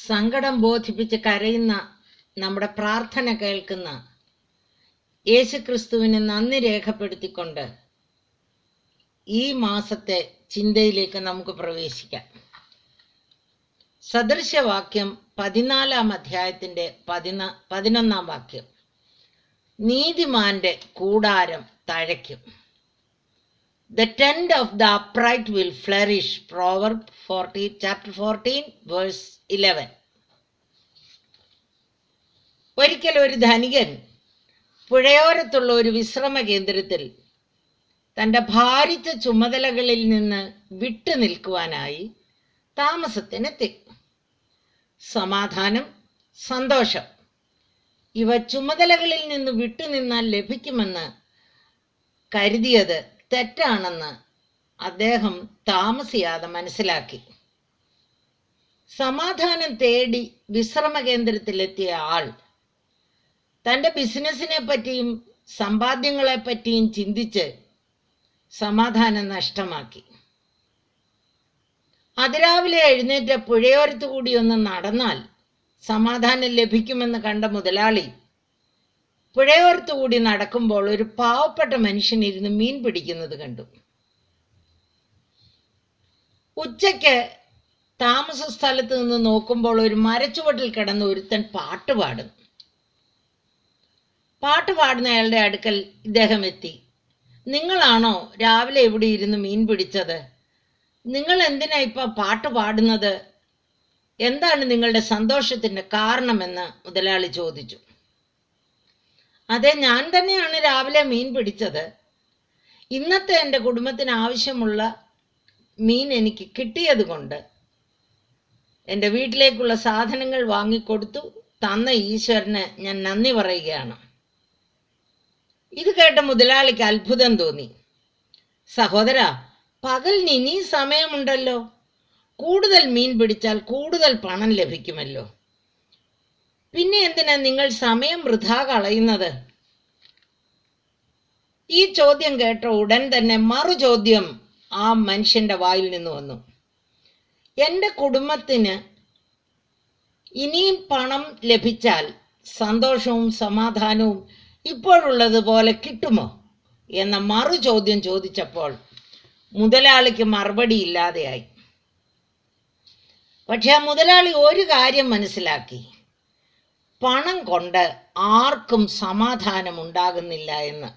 സങ്കടം ബോധിപ്പിച്ച് കരയുന്ന നമ്മുടെ പ്രാർത്ഥന കേൾക്കുന്ന യേശുക്രിസ്തുവിന് നന്ദി രേഖപ്പെടുത്തിക്കൊണ്ട് ഈ മാസത്തെ ചിന്തയിലേക്ക് നമുക്ക് പ്രവേശിക്കാം സദൃശവാക്യം പതിനാലാം അധ്യായത്തിന്റെ പതിന പതിനൊന്നാം വാക്യം നീതിമാന്റെ കൂടാരം തഴയ്ക്കും the tent of the upright will flourish proverbs fourteen chapter fourteen verse eleven ഒരിക്കൽ ഒരു ധനികൻ പുഴയോരത്തുള്ള ഒരു വിശ്രമ കേന്ദ്രത്തിൽ തൻ്റെ ഭാരിച്ച ചുമതലകളിൽ നിന്ന് വിട്ടു നിൽക്കുവാനായി താമസത്തിനെത്തി സമാധാനം സന്തോഷം ഇവ ചുമതലകളിൽ നിന്ന് വിട്ടുനിന്നാൽ ലഭിക്കുമെന്ന് കരുതിയത് തെറ്റാണെന്ന് അദ്ദേഹം താമസിയാതെ മനസ്സിലാക്കി സമാധാനം തേടി വിശ്രമ കേന്ദ്രത്തിലെത്തിയ ആൾ തൻ്റെ ബിസിനസ്സിനെ പറ്റിയും സമ്പാദ്യങ്ങളെ പറ്റിയും ചിന്തിച്ച് സമാധാനം നഷ്ടമാക്കി അതിരാവിലെ എഴുന്നേറ്റ് പുഴയോരത്തു കൂടി ഒന്ന് നടന്നാൽ സമാധാനം ലഭിക്കുമെന്ന് കണ്ട മുതലാളി പുഴയോരത്തു കൂടി നടക്കുമ്പോൾ ഒരു പാവപ്പെട്ട മനുഷ്യൻ ഇരുന്ന് മീൻ പിടിക്കുന്നത് കണ്ടു ഉച്ചയ്ക്ക് താമസ സ്ഥലത്ത് നിന്ന് നോക്കുമ്പോൾ ഒരു മരച്ചുവട്ടിൽ കിടന്ന് ഒരുത്തൻ പാട്ട് പാടുന്നു പാട്ട് പാടുന്ന അയാളുടെ അടുക്കൽ ഇദ്ദേഹം എത്തി നിങ്ങളാണോ രാവിലെ ഇവിടെ ഇരുന്ന് മീൻ പിടിച്ചത് നിങ്ങൾ എന്തിനാ ഇപ്പൊ പാട്ട് പാടുന്നത് എന്താണ് നിങ്ങളുടെ സന്തോഷത്തിന്റെ കാരണമെന്ന് മുതലാളി ചോദിച്ചു അതെ ഞാൻ തന്നെയാണ് രാവിലെ മീൻ പിടിച്ചത് ഇന്നത്തെ എൻ്റെ കുടുംബത്തിന് ആവശ്യമുള്ള മീൻ എനിക്ക് കിട്ടിയത് കൊണ്ട് എൻ്റെ വീട്ടിലേക്കുള്ള സാധനങ്ങൾ വാങ്ങിക്കൊടുത്തു തന്ന ഈശ്വരന് ഞാൻ നന്ദി പറയുകയാണ് ഇത് കേട്ട മുതലാളിക്ക് അത്ഭുതം തോന്നി സഹോദര പകലിന് ഇനി സമയമുണ്ടല്ലോ കൂടുതൽ മീൻ പിടിച്ചാൽ കൂടുതൽ പണം ലഭിക്കുമല്ലോ പിന്നെ എന്തിനാ നിങ്ങൾ സമയം വൃഥാ കളയുന്നത് ഈ ചോദ്യം കേട്ട ഉടൻ തന്നെ മറു ചോദ്യം ആ മനുഷ്യന്റെ വായിൽ നിന്ന് വന്നു എൻ്റെ കുടുംബത്തിന് ഇനിയും പണം ലഭിച്ചാൽ സന്തോഷവും സമാധാനവും ഇപ്പോഴുള്ളതുപോലെ കിട്ടുമോ എന്ന മറു ചോദ്യം ചോദിച്ചപ്പോൾ മുതലാളിക്ക് മറുപടി ഇല്ലാതെയായി പക്ഷെ ആ മുതലാളി ഒരു കാര്യം മനസ്സിലാക്കി പണം കൊണ്ട് ആർക്കും സമാധാനം ഉണ്ടാകുന്നില്ല എന്ന്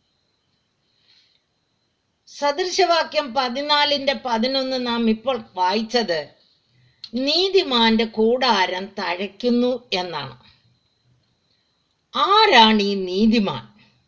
സദൃശവാക്യം പതിനാലിന്റെ പതിനൊന്ന് നാം ഇപ്പോൾ വായിച്ചത് നീതിമാന്റെ കൂടാരം തഴയ്ക്കുന്നു എന്നാണ് ആരാണ് ഈ നീതിമാൻ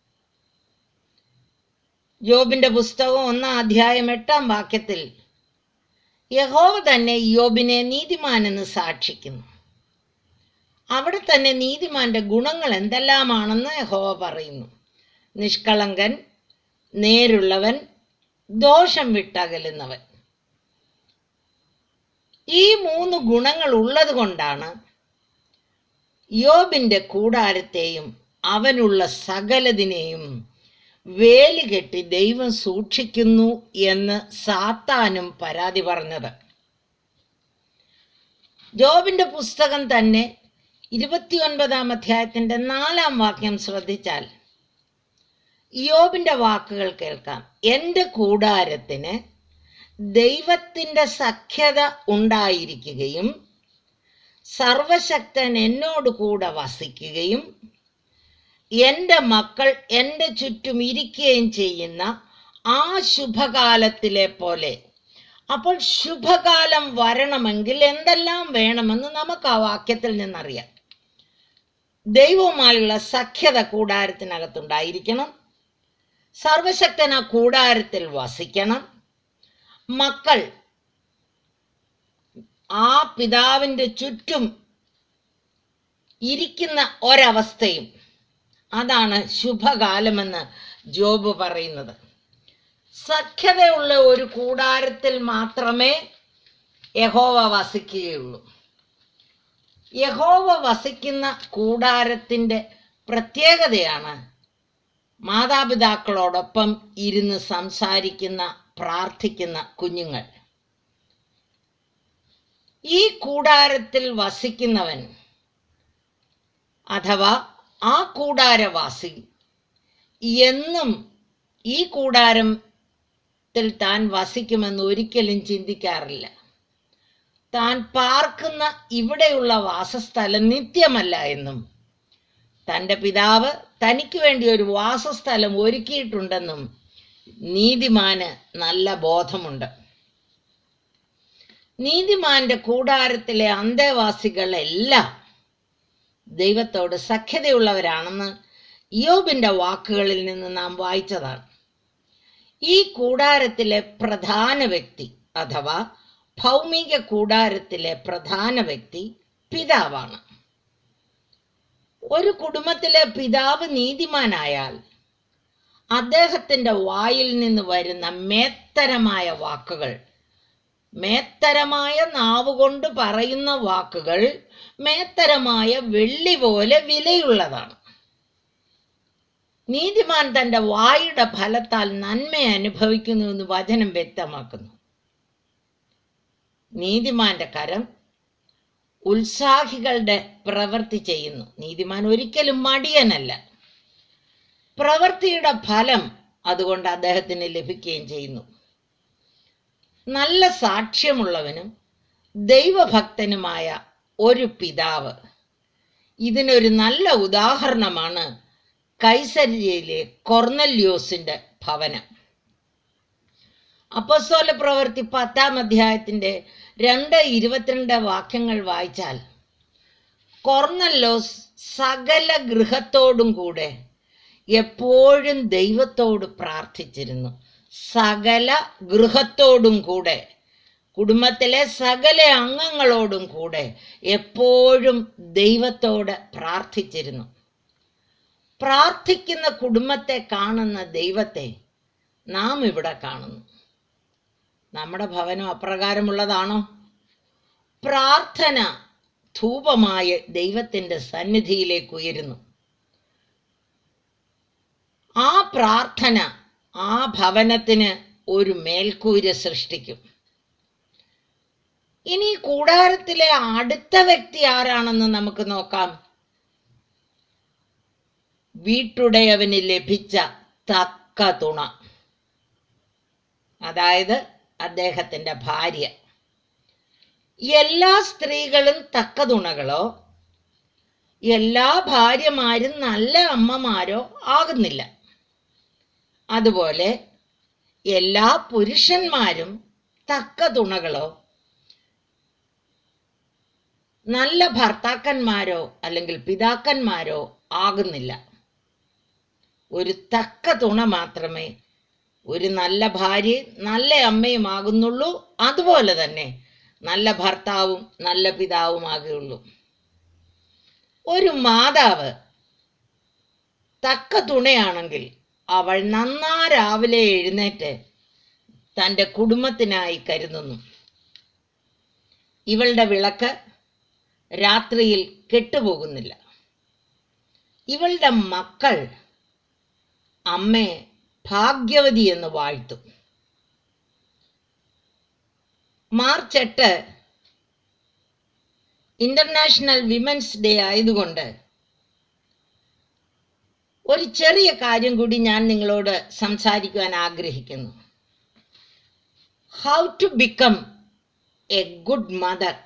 യോബിന്റെ പുസ്തകം ഒന്നാം അധ്യായം എട്ടാം വാക്യത്തിൽ യഹോവ തന്നെ യോബിനെ നീതിമാനെന്ന് സാക്ഷിക്കുന്നു അവിടെ തന്നെ നീതിമാന്റെ ഗുണങ്ങൾ എന്തെല്ലാമാണെന്ന് യഹോവ പറയുന്നു നിഷ്കളങ്കൻ നേരുള്ളവൻ ദോഷം വിട്ടകലുന്നവൻ ഈ മൂന്ന് ഗുണങ്ങൾ ഉള്ളത് കൊണ്ടാണ് യോബിന്റെ കൂടാരത്തെയും അവനുള്ള സകലതിനെയും വേലികെട്ടി ദൈവം സൂക്ഷിക്കുന്നു എന്ന് സാത്താനും പരാതി പറഞ്ഞത് ജോബിന്റെ പുസ്തകം തന്നെ ഇരുപത്തിയൊൻപതാം അധ്യായത്തിന്റെ നാലാം വാക്യം ശ്രദ്ധിച്ചാൽ യോബിന്റെ വാക്കുകൾ കേൾക്കാം എൻ്റെ കൂടാരത്തിന് ദൈവത്തിൻ്റെ സഖ്യത ഉണ്ടായിരിക്കുകയും സർവശക്തൻ എന്നോട് കൂടെ വസിക്കുകയും എൻ്റെ മക്കൾ എൻ്റെ ചുറ്റും ഇരിക്കുകയും ചെയ്യുന്ന ആ ശുഭകാലത്തിലെ പോലെ അപ്പോൾ ശുഭകാലം വരണമെങ്കിൽ എന്തെല്ലാം വേണമെന്ന് നമുക്ക് ആ വാക്യത്തിൽ നിന്നറിയാം ദൈവവുമായുള്ള സഖ്യത കൂടാരത്തിനകത്തുണ്ടായിരിക്കണം സർവശക്തൻ ആ കൂടാരത്തിൽ വസിക്കണം മക്കൾ ആ പിതാവിൻ്റെ ചുറ്റും ഇരിക്കുന്ന ഒരവസ്ഥയും അതാണ് ശുഭകാലമെന്ന് ജോബ് പറയുന്നത് സഖ്യതയുള്ള ഒരു കൂടാരത്തിൽ മാത്രമേ യഹോവ വസിക്കുകയുള്ളൂ യഹോവ വസിക്കുന്ന കൂടാരത്തിൻ്റെ പ്രത്യേകതയാണ് മാതാപിതാക്കളോടൊപ്പം ഇരുന്ന് സംസാരിക്കുന്ന പ്രാർത്ഥിക്കുന്ന കുഞ്ഞുങ്ങൾ ഈ കൂടാരത്തിൽ വസിക്കുന്നവൻ അഥവാ ആ കൂടാരവാസി എന്നും ഈ കൂടാരത്തിൽ താൻ വസിക്കുമെന്ന് ഒരിക്കലും ചിന്തിക്കാറില്ല താൻ പാർക്കുന്ന ഇവിടെയുള്ള വാസസ്ഥലം നിത്യമല്ല എന്നും തൻ്റെ പിതാവ് തനിക്ക് വേണ്ടി ഒരു വാസസ്ഥലം ഒരുക്കിയിട്ടുണ്ടെന്നും നീതിമാന് നല്ല ബോധമുണ്ട് നീതിമാന്റെ കൂടാരത്തിലെ അന്തേവാസികളെല്ലാം ദൈവത്തോട് സഖ്യതയുള്ളവരാണെന്ന് യോബിന്റെ വാക്കുകളിൽ നിന്ന് നാം വായിച്ചതാണ് ഈ കൂടാരത്തിലെ പ്രധാന വ്യക്തി അഥവാ ഭൗമിക കൂടാരത്തിലെ പ്രധാന വ്യക്തി പിതാവാണ് ഒരു കുടുംബത്തിലെ പിതാവ് നീതിമാനായാൽ അദ്ദേഹത്തിൻ്റെ വായിൽ നിന്ന് വരുന്ന മേത്തരമായ വാക്കുകൾ മേത്തരമായ നാവുകൊണ്ട് പറയുന്ന വാക്കുകൾ മേത്തരമായ വെള്ളി പോലെ വിലയുള്ളതാണ് നീതിമാൻ തൻ്റെ വായുടെ ഫലത്താൽ നന്മ അനുഭവിക്കുന്നുവെന്ന് വചനം വ്യക്തമാക്കുന്നു നീതിമാന്റെ കരം ഉത്സാഹികളുടെ പ്രവൃത്തി ചെയ്യുന്നു നീതിമാൻ ഒരിക്കലും മടിയനല്ല പ്രവൃത്തിയുടെ ഫലം അതുകൊണ്ട് അദ്ദേഹത്തിന് ലഭിക്കുകയും ചെയ്യുന്നു നല്ല സാക്ഷ്യമുള്ളവനും ദൈവഭക്തനുമായ ഒരു പിതാവ് ഇതിനൊരു നല്ല ഉദാഹരണമാണ് കൈസരിയയിലെ കൊർന്നല്യോസിന്റെ ഭവനം അപ്പസ്തോല പ്രവൃത്തി പത്താം അധ്യായത്തിന്റെ രണ്ട് ഇരുപത്തിരണ്ട് വാക്യങ്ങൾ വായിച്ചാൽ കൊർന്നല്ലോസ് സകല ഗൃഹത്തോടും കൂടെ എപ്പോഴും ദൈവത്തോട് പ്രാർത്ഥിച്ചിരുന്നു സകല ഗൃഹത്തോടും കൂടെ കുടുംബത്തിലെ സകല അംഗങ്ങളോടും കൂടെ എപ്പോഴും ദൈവത്തോട് പ്രാർത്ഥിച്ചിരുന്നു പ്രാർത്ഥിക്കുന്ന കുടുംബത്തെ കാണുന്ന ദൈവത്തെ നാം ഇവിടെ കാണുന്നു നമ്മുടെ ഭവനം അപ്രകാരമുള്ളതാണോ പ്രാർത്ഥന ധൂപമായ ദൈവത്തിൻ്റെ സന്നിധിയിലേക്ക് ഉയരുന്നു ആ പ്രാർത്ഥന ആ ഭവനത്തിന് ഒരു മേൽക്കൂര സൃഷ്ടിക്കും ഇനി കൂടാരത്തിലെ അടുത്ത വ്യക്തി ആരാണെന്ന് നമുക്ക് നോക്കാം വീട്ടുടയവന് ലഭിച്ച തക്ക തുണ അതായത് അദ്ദേഹത്തിൻ്റെ ഭാര്യ എല്ലാ സ്ത്രീകളും തക്ക തുണകളോ എല്ലാ ഭാര്യമാരും നല്ല അമ്മമാരോ ആകുന്നില്ല അതുപോലെ എല്ലാ പുരുഷന്മാരും തക്ക തുണകളോ നല്ല ഭർത്താക്കന്മാരോ അല്ലെങ്കിൽ പിതാക്കന്മാരോ ആകുന്നില്ല ഒരു തക്ക തുണ മാത്രമേ ഒരു നല്ല ഭാര്യയും നല്ല അമ്മയും ആകുന്നുള്ളൂ അതുപോലെ തന്നെ നല്ല ഭർത്താവും നല്ല പിതാവുമാകുള്ളൂ ഒരു മാതാവ് തക്ക തുണയാണെങ്കിൽ അവൾ നന്നാ രാവിലെ എഴുന്നേറ്റ് തൻ്റെ കുടുംബത്തിനായി കരുതുന്നു ഇവളുടെ വിളക്ക് രാത്രിയിൽ കെട്ടുപോകുന്നില്ല ഇവളുടെ മക്കൾ അമ്മയെ ഭാഗ്യവതി എന്ന് വാഴ്ത്തും മാർച്ച് എട്ട് ഇന്റർനാഷണൽ വിമൻസ് ഡേ ആയതുകൊണ്ട് ഒരു ചെറിയ കാര്യം കൂടി ഞാൻ നിങ്ങളോട് സംസാരിക്കുവാൻ ആഗ്രഹിക്കുന്നു how to become a good mother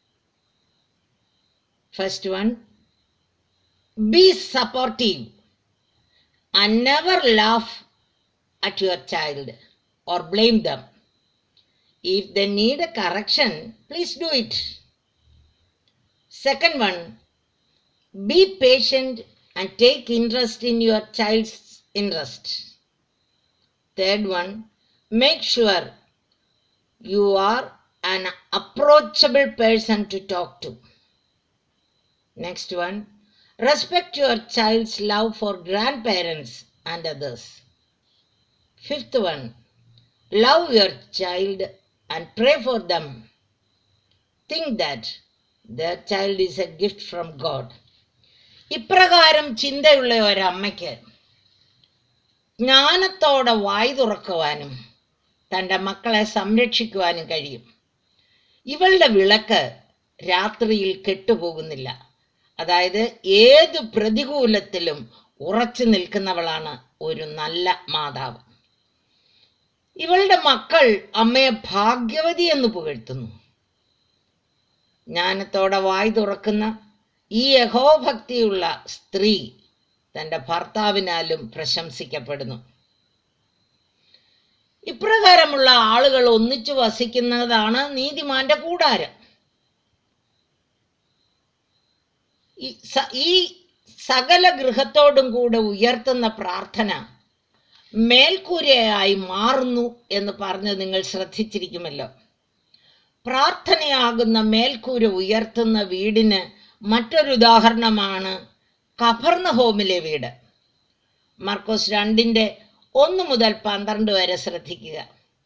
first one be supportive and never laugh at your child or blame them. If they need a correction, please do it. Second one, be patient and take interest in your child's interest. Third one, make sure you are an approachable person to talk to. Next one, respect your child's love for grandparents and others. Fifth one, love your child and pray for them. Think that their child is a gift from God. ഇപ്രകാരം ചിന്തയുള്ള ഒരമ്മയ്ക്ക് ജ്ഞാനത്തോടെ വായി തുറക്കുവാനും തൻ്റെ മക്കളെ സംരക്ഷിക്കുവാനും കഴിയും ഇവളുടെ വിളക്ക് രാത്രിയിൽ കെട്ടുപോകുന്നില്ല അതായത് ഏത് പ്രതികൂലത്തിലും ഉറച്ചു നിൽക്കുന്നവളാണ് ഒരു നല്ല മാതാവ് ഇവളുടെ മക്കൾ അമ്മയെ ഭാഗ്യവതി എന്ന് പുകഴ്ത്തുന്നു ജ്ഞാനത്തോടെ വായി തുറക്കുന്ന ഈ യഹോഭക്തിയുള്ള സ്ത്രീ തൻ്റെ ഭർത്താവിനാലും പ്രശംസിക്കപ്പെടുന്നു ഇപ്രകാരമുള്ള ആളുകൾ ഒന്നിച്ചു വസിക്കുന്നതാണ് നീതിമാന്റെ കൂടാരം ഈ സ- ഈ സകല ഗൃഹത്തോടും കൂടെ ഉയർത്തുന്ന പ്രാർത്ഥന മേൽക്കൂരയായി മാറുന്നു എന്ന് പറഞ്ഞ് നിങ്ങൾ ശ്രദ്ധിച്ചിരിക്കുമല്ലോ പ്രാർത്ഥനയാകുന്ന മേൽക്കൂര ഉയർത്തുന്ന വീടിന് മറ്റൊരു ഉദാഹരണമാണ് കഫർണ ഹോമിലെ വീട് മർക്കോസ് രണ്ടിൻ്റെ ഒന്ന് മുതൽ പന്ത്രണ്ട് വരെ ശ്രദ്ധിക്കുക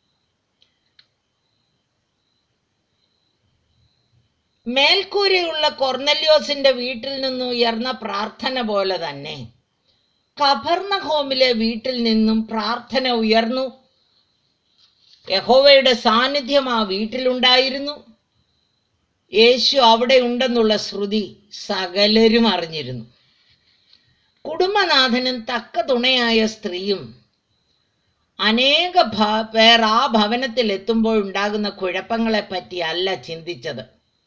മേൽക്കൂരയുള്ള കൊർന്നല്യോസിന്റെ വീട്ടിൽ നിന്ന് ഉയർന്ന പ്രാർത്ഥന പോലെ തന്നെ കഫർണ ഹോമിലെ വീട്ടിൽ നിന്നും പ്രാർത്ഥന ഉയർന്നു യഹോവയുടെ സാന്നിധ്യം ആ വീട്ടിലുണ്ടായിരുന്നു യേശു അവിടെ ഉണ്ടെന്നുള്ള ശ്രുതി സകലരും അറിഞ്ഞിരുന്നു കുടുംബനാഥനും തക്ക തുണയായ സ്ത്രീയും അനേക ഭ പേർ ആ ഭവനത്തിൽ എത്തുമ്പോൾ ഉണ്ടാകുന്ന കുഴപ്പങ്ങളെപ്പറ്റി അല്ല ചിന്തിച്ചത്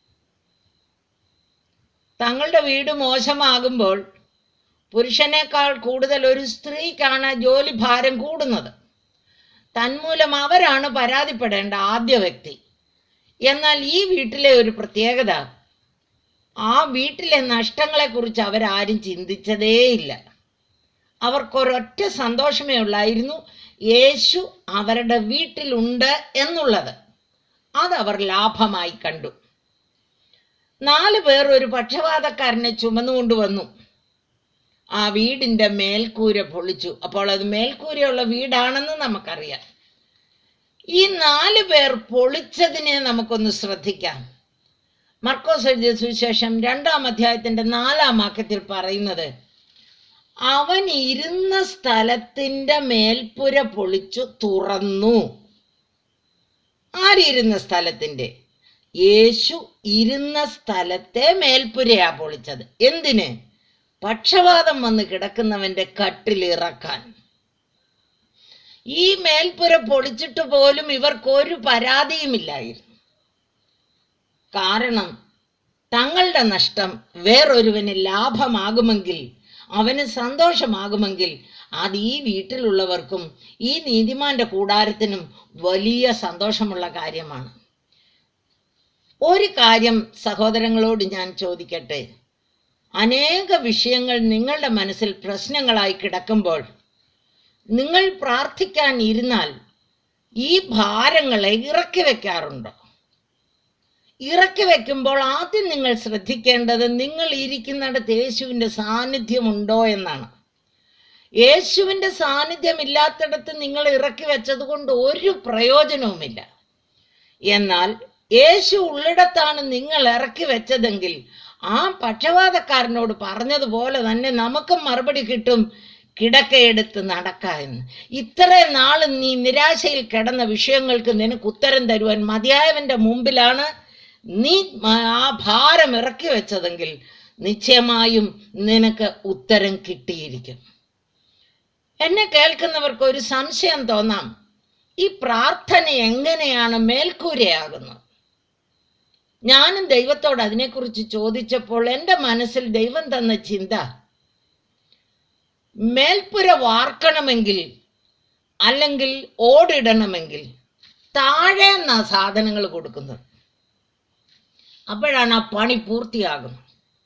തങ്ങളുടെ വീട് മോശമാകുമ്പോൾ പുരുഷനേക്കാൾ കൂടുതൽ ഒരു സ്ത്രീക്കാണ് ജോലി ഭാരം കൂടുന്നത് തന്മൂലം അവരാണ് പരാതിപ്പെടേണ്ട ആദ്യ വ്യക്തി എന്നാൽ ഈ വീട്ടിലെ ഒരു പ്രത്യേകത ആ വീട്ടിലെ നഷ്ടങ്ങളെക്കുറിച്ച് അവരാരും ചിന്തിച്ചതേയില്ല അവർക്കൊരൊറ്റ സന്തോഷമേ ഉള്ളായിരുന്നു യേശു അവരുടെ വീട്ടിലുണ്ട് എന്നുള്ളത് അതവർ ലാഭമായി കണ്ടു നാല് പേർ ഒരു പക്ഷപാതക്കാരനെ ചുമന്നുകൊണ്ടുവന്നു ആ വീടിന്റെ മേൽക്കൂര പൊളിച്ചു അപ്പോൾ അത് മേൽക്കൂരയുള്ള വീടാണെന്ന് നമുക്കറിയാം ഈ നാല് പേർ പൊളിച്ചതിനെ നമുക്കൊന്ന് ശ്രദ്ധിക്കാം മർക്കോസ് എഴുതിയ സുവിശേഷം രണ്ടാം അധ്യായത്തിന്റെ നാലാം വാക്യത്തിൽ പറയുന്നത് അവൻ ഇരുന്ന സ്ഥലത്തിന്റെ മേൽപ്പുര പൊളിച്ചു തുറന്നു ആരിരുന്ന സ്ഥലത്തിന്റെ യേശു ഇരുന്ന സ്ഥലത്തെ മേൽപ്പുരയാ പൊളിച്ചത് എന്തിന് പക്ഷപാതം വന്ന് കിടക്കുന്നവന്റെ കട്ടിലിറക്കാൻ ഈ മേൽപ്പുര പൊളിച്ചിട്ട് പോലും ഇവർക്കൊരു പരാതിയുമില്ലായിരുന്നു കാരണം തങ്ങളുടെ നഷ്ടം വേറൊരുവന് ലാഭമാകുമെങ്കിൽ അവന് സന്തോഷമാകുമെങ്കിൽ അത് ഈ വീട്ടിലുള്ളവർക്കും ഈ നീതിമാന്റെ കൂടാരത്തിനും വലിയ സന്തോഷമുള്ള കാര്യമാണ് ഒരു കാര്യം സഹോദരങ്ങളോട് ഞാൻ ചോദിക്കട്ടെ അനേക വിഷയങ്ങൾ നിങ്ങളുടെ മനസ്സിൽ പ്രശ്നങ്ങളായി കിടക്കുമ്പോൾ നിങ്ങൾ പ്രാർത്ഥിക്കാൻ ഇരുന്നാൽ ഈ ഭാരങ്ങളെ ഇറക്കി വെക്കാറുണ്ടോ ഇറക്കി വെക്കുമ്പോൾ ആദ്യം നിങ്ങൾ ശ്രദ്ധിക്കേണ്ടത് നിങ്ങൾ ഇരിക്കുന്നിടത്ത് യേശുവിൻ്റെ സാന്നിധ്യമുണ്ടോ എന്നാണ് യേശുവിൻ്റെ സാന്നിധ്യം ഇല്ലാത്തിടത്ത് നിങ്ങൾ ഇറക്കി വെച്ചത് കൊണ്ട് ഒരു പ്രയോജനവുമില്ല എന്നാൽ യേശു ഉള്ളിടത്താണ് നിങ്ങൾ ഇറക്കി വെച്ചതെങ്കിൽ ആ പക്ഷപാതക്കാരനോട് പറഞ്ഞതുപോലെ തന്നെ നമുക്കും മറുപടി കിട്ടും കിടക്കയെടുത്ത് നടക്ക എന്ന് ഇത്രയും നാൾ നീ നിരാശയിൽ കിടന്ന വിഷയങ്ങൾക്ക് നിനക്ക് ഉത്തരം തരുവാൻ മതിയായവന്റെ മുമ്പിലാണ് നീ ആ ഭാരം ഇറക്കി വെച്ചതെങ്കിൽ നിശ്ചയമായും നിനക്ക് ഉത്തരം കിട്ടിയിരിക്കും എന്നെ കേൾക്കുന്നവർക്ക് ഒരു സംശയം തോന്നാം ഈ പ്രാർത്ഥന എങ്ങനെയാണ് മേൽക്കൂരയാകുന്നത് ഞാനും ദൈവത്തോട് അതിനെക്കുറിച്ച് ചോദിച്ചപ്പോൾ എൻ്റെ മനസ്സിൽ ദൈവം തന്ന ചിന്ത മേൽപ്പുര വാർക്കണമെങ്കിൽ അല്ലെങ്കിൽ ഓടിടണമെങ്കിൽ താഴെ നിന്നാ സാധനങ്ങൾ കൊടുക്കുന്നത് അപ്പോഴാണ് ആ പണി പൂർത്തിയാകുന്നത്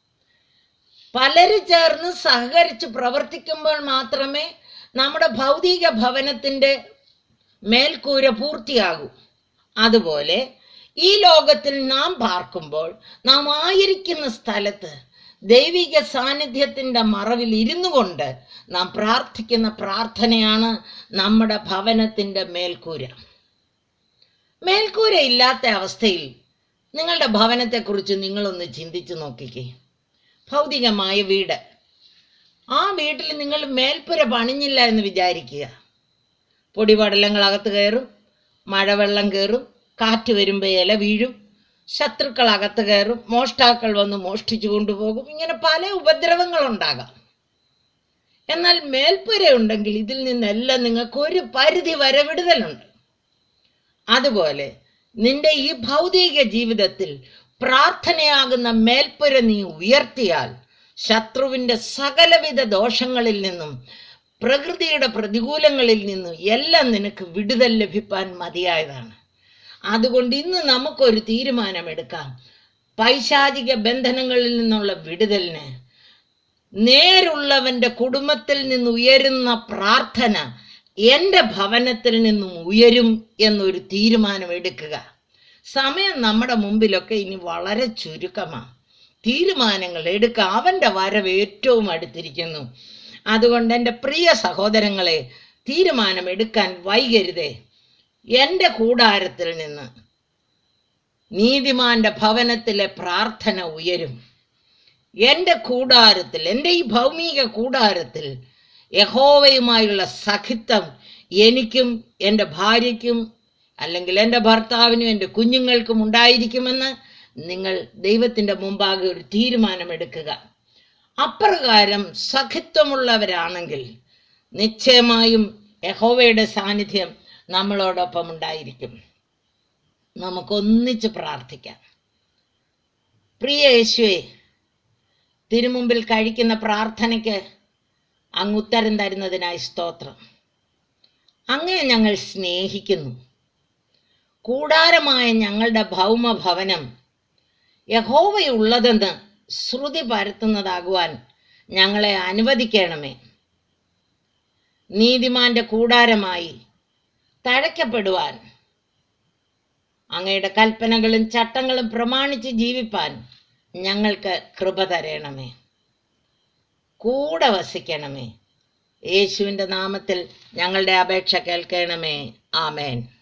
പലരും ചേർന്ന് സഹകരിച്ച് പ്രവർത്തിക്കുമ്പോൾ മാത്രമേ നമ്മുടെ ഭൗതിക ഭവനത്തിൻ്റെ മേൽക്കൂര പൂർത്തിയാകൂ അതുപോലെ ഈ ലോകത്തിൽ നാം പാർക്കുമ്പോൾ നാം ആയിരിക്കുന്ന സ്ഥലത്ത് ദൈവിക സാന്നിധ്യത്തിൻ്റെ മറവിൽ ഇരുന്നു കൊണ്ട് നാം പ്രാർത്ഥിക്കുന്ന പ്രാർത്ഥനയാണ് നമ്മുടെ ഭവനത്തിൻ്റെ മേൽക്കൂര മേൽക്കൂര ഇല്ലാത്ത അവസ്ഥയിൽ നിങ്ങളുടെ ഭവനത്തെക്കുറിച്ച് നിങ്ങളൊന്ന് ചിന്തിച്ചു നോക്കിക്കേ ഭൗതികമായ വീട് ആ വീട്ടിൽ നിങ്ങൾ മേൽപ്പുര പണിഞ്ഞില്ല എന്ന് വിചാരിക്കുക പൊടിപടലങ്ങൾ അകത്ത് കയറും മഴവെള്ളം കയറും കാറ്റ് വരുമ്പോൾ ഇല വീഴും ശത്രുക്കൾ അകത്ത് കയറും മോഷ്ടാക്കൾ വന്ന് മോഷ്ടിച്ചു കൊണ്ടുപോകും ഇങ്ങനെ പല ഉപദ്രവങ്ങളുണ്ടാകാം എന്നാൽ മേൽപ്പുര ഉണ്ടെങ്കിൽ ഇതിൽ നിന്നെല്ലാം നിങ്ങൾക്ക് ഒരു പരിധി വരെ വിടുതലുണ്ട് അതുപോലെ നിന്റെ ഈ ഭൗതിക ജീവിതത്തിൽ പ്രാർത്ഥനയാകുന്ന മേൽപ്പുര നീ ഉയർത്തിയാൽ ശത്രുവിൻ്റെ സകലവിധ ദോഷങ്ങളിൽ നിന്നും പ്രകൃതിയുടെ പ്രതികൂലങ്ങളിൽ നിന്നും എല്ലാം നിനക്ക് വിടുതൽ ലഭിപ്പാൻ മതിയായതാണ് അതുകൊണ്ട് ഇന്ന് നമുക്കൊരു തീരുമാനമെടുക്കാം പൈശാചിക ബന്ധനങ്ങളിൽ നിന്നുള്ള വിടുതലിന് നേരുള്ളവന്റെ കുടുംബത്തിൽ നിന്ന് ഉയരുന്ന പ്രാർത്ഥന എൻ്റെ ഭവനത്തിൽ നിന്നും ഉയരും എന്നൊരു തീരുമാനം എടുക്കുക സമയം നമ്മുടെ മുമ്പിലൊക്കെ ഇനി വളരെ ചുരുക്കമാണ് തീരുമാനങ്ങൾ എടുക്കുക അവൻ്റെ വരവ് ഏറ്റവും അടുത്തിരിക്കുന്നു അതുകൊണ്ട് എൻ്റെ പ്രിയ സഹോദരങ്ങളെ തീരുമാനമെടുക്കാൻ വൈകരുതേ എൻ്റെ കൂടാരത്തിൽ നിന്ന് നീതിമാന്റെ ഭവനത്തിലെ പ്രാർത്ഥന ഉയരും എൻ്റെ കൂടാരത്തിൽ എൻ്റെ ഈ ഭൗമിക കൂടാരത്തിൽ യഹോവയുമായുള്ള സഖിത്വം എനിക്കും എൻ്റെ ഭാര്യയ്ക്കും അല്ലെങ്കിൽ എൻ്റെ ഭർത്താവിനും എൻ്റെ കുഞ്ഞുങ്ങൾക്കും ഉണ്ടായിരിക്കുമെന്ന് നിങ്ങൾ ദൈവത്തിൻ്റെ മുമ്പാകെ ഒരു തീരുമാനമെടുക്കുക അപ്രകാരം സഖിത്വമുള്ളവരാണെങ്കിൽ നിശ്ചയമായും യഹോവയുടെ സാന്നിധ്യം നമ്മളോടൊപ്പം ഉണ്ടായിരിക്കും നമുക്കൊന്നിച്ച് പ്രാർത്ഥിക്കാം പ്രിയ യേശുവേ തിരുമുമ്പിൽ കഴിക്കുന്ന പ്രാർത്ഥനയ്ക്ക് അങ്ങ് ഉത്തരം തരുന്നതിനായി സ്തോത്രം അങ്ങേ ഞങ്ങൾ സ്നേഹിക്കുന്നു കൂടാരമായ ഞങ്ങളുടെ ഭൗമഭവനം യഹോവയുള്ളതെന്ന് ശ്രുതി പരത്തുന്നതാകുവാൻ ഞങ്ങളെ അനുവദിക്കണമേ നീതിമാന്റെ കൂടാരമായി തഴയ്ക്കപ്പെടുവാൻ അങ്ങയുടെ കൽപ്പനകളും ചട്ടങ്ങളും പ്രമാണിച്ച് ജീവിപ്പാൻ ഞങ്ങൾക്ക് കൃപ തരണമേ കൂടെ വസിക്കണമേ യേശുവിൻ്റെ നാമത്തിൽ ഞങ്ങളുടെ അപേക്ഷ കേൾക്കണമേ ആമേൻ